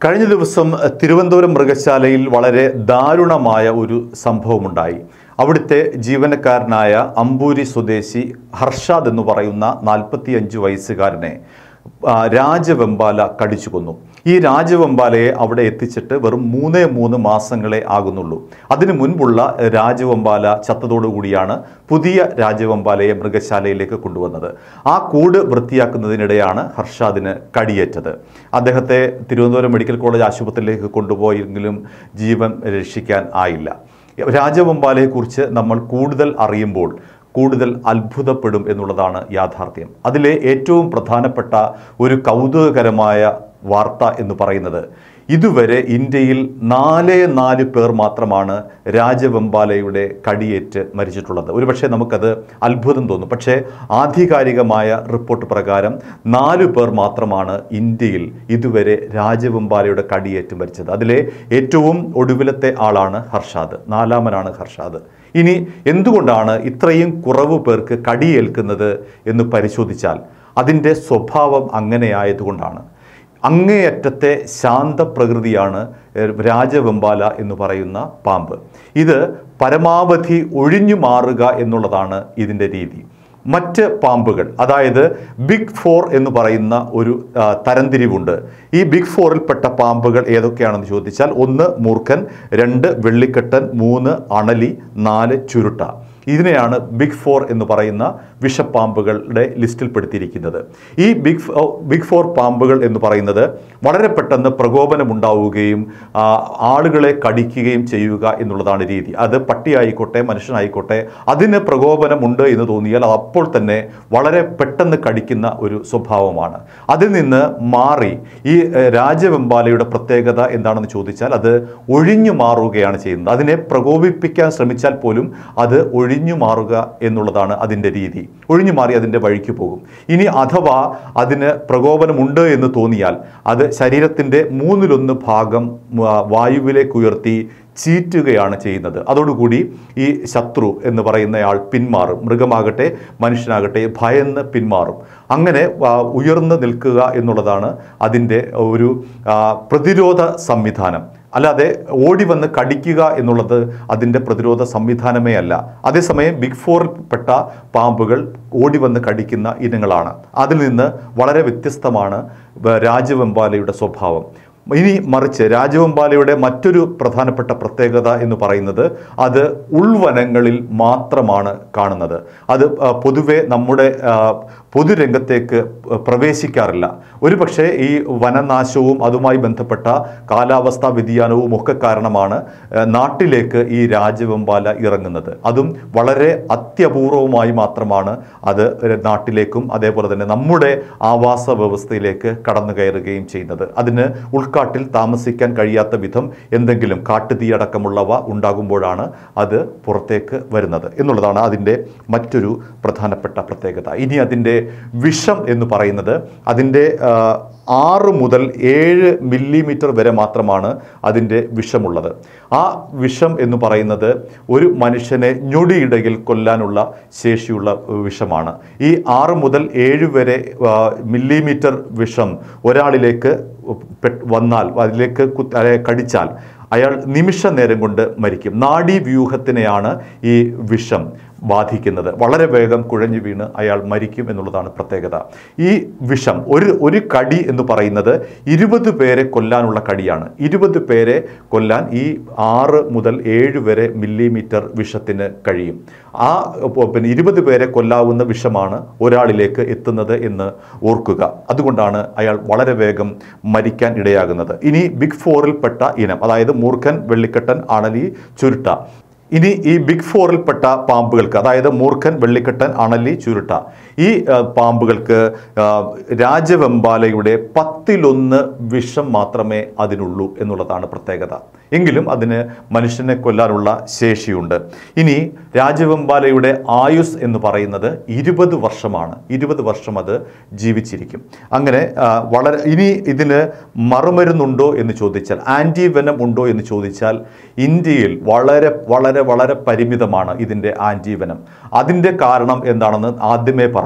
കഴിഞ്ഞ ദിവസം അഹ്, തിരുവനന്തപുരം മൃഗശാലയിൽ വളരെ ദാരുണമായ ഒരു സംഭവമുണ്ടായി അവിടുത്തെ ജീവനക്കാരനായ അമ്പൂരി സ്വദേശി ഹർഷാദ് എന്ന് പറയുന്ന നാൽപ്പത്തിയഞ്ച് വയസ്സുകാരനെ ആ, രാജവെമ്പാല കടിച്ചു കൊന്നു ഈ രാജവെമ്പാലയെ അവിടെ എത്തിച്ചിട്ട് വെറും മൂന്നേ മൂന്ന് മാസങ്ങളെ ആകുന്നുള്ളൂ അതിനു മുൻപുള്ള രാജവെമ്പാല ചത്തതോടുകൂടിയാണ് പുതിയ രാജവെമ്പാലയെ മൃഗശാലയിലേക്ക് കൊണ്ടുവന്നത് ആ കൂട് വൃത്തിയാക്കുന്നതിനിടെയാണ് ഹർഷാദിന് കടിയേറ്റത് അദ്ദേഹത്തെ തിരുവനന്തപുരം മെഡിക്കൽ കോളേജ് ആശുപത്രിയിലേക്ക് കൊണ്ടുപോയെങ്കിലും ജീവൻ രക്ഷിക്കാൻ ആയില്ല രാജവെമ്പാലയെക്കുറിച്ച് നമ്മൾ കൂടുതൽ അറിയുമ്പോൾ കൂടുതൽ അത്ഭുതപ്പെടും എന്നുള്ളതാണ് യാഥാർത്ഥ്യം അതിലെ ഏറ്റവും പ്രധാനപ്പെട്ട ഒരു കൗതുകകരമായ വാർത്ത എന്ന് പറയുന്നത് ഇതുവരെ ഇന്ത്യയിൽ നാലേ നാല് പേർ മാത്രമാണ് രാജവെമ്പാലയുടെ കടിയേറ്റ് മരിച്ചിട്ടുള്ളത് ഒരുപക്ഷെ നമുക്കത് അത്ഭുതം തോന്നും പക്ഷേ ആധികാരികമായ റിപ്പോർട്ട് പ്രകാരം നാലു പേർ മാത്രമാണ് ഇന്ത്യയിൽ ഇതുവരെ രാജവെമ്പാലയുടെ കടിയേറ്റ് മരിച്ചത് അതിലെ ഏറ്റവും ഒടുവിലത്തെ ആളാണ് ഹർഷാദ് നാലാമനാണ് ഹർഷാദ് ഇനി എന്തുകൊണ്ടാണ് ഇത്രയും കുറവ് പേർക്ക് കടിയേൽക്കുന്നത് എന്ന് പരിശോധിച്ചാൽ അതിൻ്റെ സ്വഭാവം അങ്ങനെയായതുകൊണ്ടാണ് അങ്ങേയറ്റത്തെ ശാന്തപ്രകൃതിയാണ് ഏഹ്, രാജവെമ്പാല എന്ന് പറയുന്ന പാമ്പ് ഇത് പരമാവധി ഒഴിഞ്ഞു മാറുക എന്നുള്ളതാണ് ഇതിൻ്റെ രീതി മറ്റ് പാമ്പുകൾ അതായത് ബിഗ് ഫോർ എന്ന് പറയുന്ന ഒരു ആ, തരംതിരിവുണ്ട് ഈ ബിഗ് ഫോറിൽപ്പെട്ട പാമ്പുകൾ ഏതൊക്കെയാണെന്ന് ചോദിച്ചാൽ ഒന്ന് മൂർഖൻ രണ്ട് വെള്ളിക്കെട്ടൻ മൂന്ന് അണലി നാല് ചുരുട്ട ഇതിനെയാണ് ബിഗ് ഫോർ എന്ന് പറയുന്ന വിഷപ്പാമ്പുകളുടെ ലിസ്റ്റിൽപ്പെടുത്തിയിരിക്കുന്നത് ഈ ബിഗ് ഫോ- ബിഗ് ഫോർ പാമ്പുകൾ എന്ന് പറയുന്നത് വളരെ പെട്ടെന്ന് പ്രകോപനമുണ്ടാവുകയും ആ, ആളുകളെ കടിക്കുകയും ചെയ്യുക എന്നുള്ളതാണ് രീതി അത് പട്ടിയായിക്കോട്ടെ മനുഷ്യനായിക്കോട്ടെ അതിന് പ്രകോപനമുണ്ട് എന്ന് തോന്നിയാൽ അത് അപ്പോൾ തന്നെ വളരെ പെട്ടെന്ന് കടിക്കുന്ന ഒരു സ്വഭാവമാണ് അതിൽ നിന്ന് മാറി ഈ ഏഹ്, രാജവെമ്പാലയുടെ പ്രത്യേകത എന്താണെന്ന് ചോദിച്ചാൽ അത് ഒഴിഞ്ഞു മാറുകയാണ് ചെയ്യുന്നത് അതിനെ പ്രകോപിപ്പിക്കാൻ ശ്രമിച്ചാൽ പോലും അത് ഒഴിഞ്ഞു മാറുക എന്നുള്ളതാണ് അതിൻ്റെ രീതി ഒഴിഞ്ഞു മാറി അതിൻ്റെ വഴിക്ക് പോകും ഇനി അഥവാ അതിന് പ്രകോപനമുണ്ട് എന്ന് തോന്നിയാൽ അത് ശരീരത്തിൻ്റെ മൂന്നിലൊന്ന് ഭാഗം ആ, വായുവിലേക്ക് ഉയർത്തി ചീറ്റുകയാണ് ചെയ്യുന്നത് അതോടുകൂടി ഈ ശത്രു എന്ന് പറയുന്നയാൾ പിന്മാറും മൃഗമാകട്ടെ മനുഷ്യനാകട്ടെ ഭയന്ന് പിന്മാറും അങ്ങനെ ആ, ഉയർന്നു നിൽക്കുക എന്നുള്ളതാണ് അതിൻ്റെ ഒരു ആ, പ്രതിരോധ സംവിധാനം അല്ലാതെ ഓടി വന്ന് കടിക്കുക എന്നുള്ളത് അതിൻ്റെ പ്രതിരോധ സംവിധാനമേ അല്ല അതേസമയം ബിഗ് ഫോറിൽപ്പെട്ട പാമ്പുകൾ ഓടി വന്ന് കടിക്കുന്ന ഇനങ്ങളാണ് അതിൽ നിന്ന് വളരെ വ്യത്യസ്തമാണ് വ- രാജവെമ്പാലയുടെ സ്വഭാവം ഇനി മറിച്ച് രാജവെമ്പാലയുടെ മറ്റൊരു പ്രധാനപ്പെട്ട പ്രത്യേകത എന്ന് പറയുന്നത് അത് ഉൾവനങ്ങളിൽ മാത്രമാണ് കാണുന്നത് അത് ആ, പൊതുവെ നമ്മുടെ ആ, പൊതുരംഗത്തേക്ക് പ്രവേശിക്കാറില്ല ഒരു പക്ഷേ ഈ വനനാശവും അതുമായി ബന്ധപ്പെട്ട കാലാവസ്ഥാ വ്യതിയാനവും ഒക്കെ കാരണമാണ് ആ, നാട്ടിലേക്ക് ഈ രാജവെമ്പാല ഇറങ്ങുന്നത് അതും വളരെ അത്യപൂർവമായി മാത്രമാണ് അത് നാട്ടിലേക്കും അതേപോലെ തന്നെ നമ്മുടെ ആവാസ വ്യവസ്ഥയിലേക്ക് കടന്നു കയറുകയും ചെയ്യുന്നത് അതിന് ഉൾക്കാട്ടിൽ താമസിക്കാൻ കഴിയാത്ത വിധം എന്തെങ്കിലും കാട്ടുതീയടക്കമുള്ളവ ഉണ്ടാകുമ്പോഴാണ് അത് പുറത്തേക്ക് വരുന്നത് എന്നുള്ളതാണ് അതിൻ്റെ മറ്റൊരു പ്രധാനപ്പെട്ട പ്രത്യേകത ഇനി അതിൻ്റെ വിഷം എന്ന് പറയുന്നത് അതിൻ്റെ ആ, ആറ് മുതൽ ഏഴ് മില്ലിമീറ്റർ വരെ മാത്രമാണ് അതിൻ്റെ വിഷമുള്ളത് ആ വിഷം എന്ന് പറയുന്നത് ഒരു മനുഷ്യനെ ഞൊടിയിടയിൽ കൊല്ലാനുള്ള ശേഷിയുള്ള വിഷമാണ് ഈ ആറ് മുതൽ ഏഴ് വരെ ആ, മില്ലിമീറ്റർ വിഷം ഒരാളിലേക്ക് പെ- വന്നാൽ അതിലേക്ക് കുത്ത് അല്ലെ കടിച്ചാൽ അയാൾ നിമിഷ നേരം കൊണ്ട് മരിക്കും നാഡീവ്യൂഹത്തിനെയാണ് ഈ വിഷം ബാധിക്കുന്നത് വളരെ വേഗം കുഴഞ്ഞു വീണ് അയാൾ മരിക്കും എന്നുള്ളതാണ് പ്രത്യേകത ഈ വിഷം ഒരു ഒരു കടി എന്ന് പറയുന്നത് ഇരുപത് പേരെ കൊല്ലാനുള്ള കടിയാണ് ഇരുപത് പേരെ കൊല്ലാൻ ഈ ആറ് മുതൽ ഏഴ് വരെ മില്ലിമീറ്റർ വിഷത്തിന് കഴിയും ആ ഇപ്പൊ പിന്നെ ഇരുപത് പേരെ കൊല്ലാവുന്ന വിഷമാണ് ഒരാളിലേക്ക് എത്തുന്നത് എന്ന് ഓർക്കുക അതുകൊണ്ടാണ് അയാൾ വളരെ വേഗം മരിക്കാൻ ഇടയാകുന്നത് ഇനി ബിഗ് ഫോറിൽപ്പെട്ട ഇനം അതായത് മൂർഖൻ വെള്ളിക്കെട്ടൻ അണലി ചുരുട്ട ഇനി ഈ ബിഗ് ഫോറിൽപ്പെട്ട പാമ്പുകൾക്ക് അതായത് മൂർഖൻ വെള്ളിക്കെട്ടൻ അണലി ചുരുട്ട ഈ ആ, പാമ്പുകൾക്ക് ആ, രാജവെമ്പാലയുടെ പത്തിലൊന്ന് വിഷം മാത്രമേ അതിനുള്ളൂ എന്നുള്ളതാണ് പ്രത്യേകത എങ്കിലും അതിന് മനുഷ്യനെ കൊല്ലാനുള്ള ശേഷിയുണ്ട് ഇനി രാജവെമ്പാലയുടെ ആയുസ് എന്ന് പറയുന്നത് ഇരുപത് വർഷമാണ് ഇരുപത് വർഷം അത് ജീവിച്ചിരിക്കും അങ്ങനെ ആ, വളരെ ഇനി ഇതിന് മറുമരുന്നുണ്ടോ എന്ന് ചോദിച്ചാൽ ആൻറ്റി വെനം ഉണ്ടോ എന്ന് ചോദിച്ചാൽ ഇന്ത്യയിൽ വളരെ വളരെ വളരെ പരിമിതമാണ് ഇതിൻ്റെ ആൻറ്റി വെനം അതിൻ്റെ കാരണം എന്താണെന്ന് ആദ്യമേ പറഞ്ഞു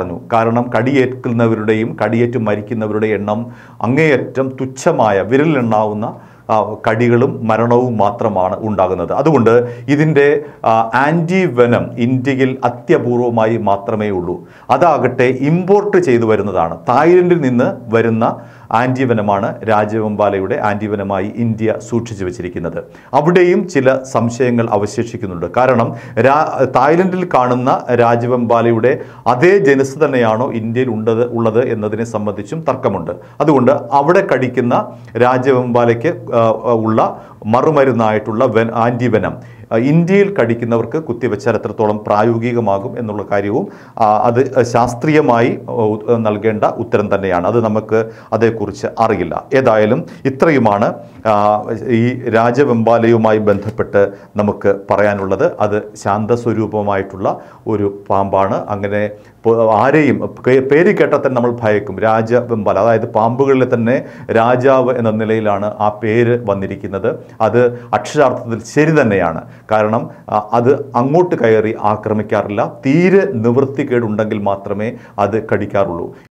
പറഞ്ഞു കാരണം കടിയേൽക്കുന്നവരുടെയും കടിയേറ്റ് മരിക്കുന്നവരുടെ എണ്ണം അങ്ങേയറ്റം തുച്ഛമായ വിരലിലെണ്ണാവുന്ന ആ, കടികളും മരണവും മാത്രമാണ് ഉണ്ടാകുന്നത് അതുകൊണ്ട് ഇതിൻ്റെ ആൻറ്റി വെനം ഇന്ത്യയിൽ അത്യപൂർവമായി മാത്രമേ ഉള്ളൂ അതാകട്ടെ ഇമ്പോർട്ട് ചെയ്തു വരുന്നതാണ് തായ്ലൻഡിൽ നിന്ന് വരുന്ന ആൻറ്റിവനമാണ് രാജവെമ്പാലയുടെ ആൻറ്റിവനമായി ഇന്ത്യ സൂക്ഷിച്ചു വെച്ചിരിക്കുന്നത് അവിടെയും ചില സംശയങ്ങൾ അവശേഷിക്കുന്നുണ്ട് കാരണം രാ തായ്ലൻഡിൽ കാണുന്ന രാജവെമ്പാലയുടെ അതേ ജനുസ് തന്നെയാണോ ഇന്ത്യയിൽ ഉണ്ടത് ഉള്ളത് എന്നതിനെ സംബന്ധിച്ചും തർക്കമുണ്ട് അതുകൊണ്ട് അവിടെ കടിക്കുന്ന രാജവെമ്പാലയ്ക്ക് ആ, ഉള്ള മറുമരുന്നായിട്ടുള്ള വെൻ ആൻറ്റിവനം ആ, ഇന്ത്യയിൽ കടിക്കുന്നവർക്ക് കുത്തിവെച്ചാൽ എത്രത്തോളം പ്രായോഗികമാകും എന്നുള്ള കാര്യവും ആ, അത് ശാസ്ത്രീയമായി ഉ- നൽകേണ്ട ഉത്തരം തന്നെയാണ് അത് നമുക്ക് അതേക്കുറിച്ച് അറിയില്ല ഏതായാലും ഇത്രയുമാണ് ആ, ഈ രാജവെമ്പാലയുമായി ബന്ധപ്പെട്ട് നമുക്ക് പറയാനുള്ളത് അത് ശാന്തസ്വരൂപമായിട്ടുള്ള ഒരു പാമ്പാണ് അങ്ങനെ പ- ആരെയും പേ- പേര് കേട്ടാൽ തന്നെ നമ്മൾ ഭയക്കും രാജവെമ്പാല അതായത് പാമ്പുകളിൽ തന്നെ രാജാവ് എന്ന നിലയിലാണ് ആ പേര് വന്നിരിക്കുന്നത് അത് അക്ഷരാർത്ഥത്തിൽ ശരി തന്നെയാണ് കാരണം ആ, അത് അങ്ങോട്ട് കയറി ആക്രമിക്കാറില്ല തീരെ നിവൃത്തികേടുണ്ടെങ്കിൽ മാത്രമേ അത് കടിക്കാറുള്ളൂ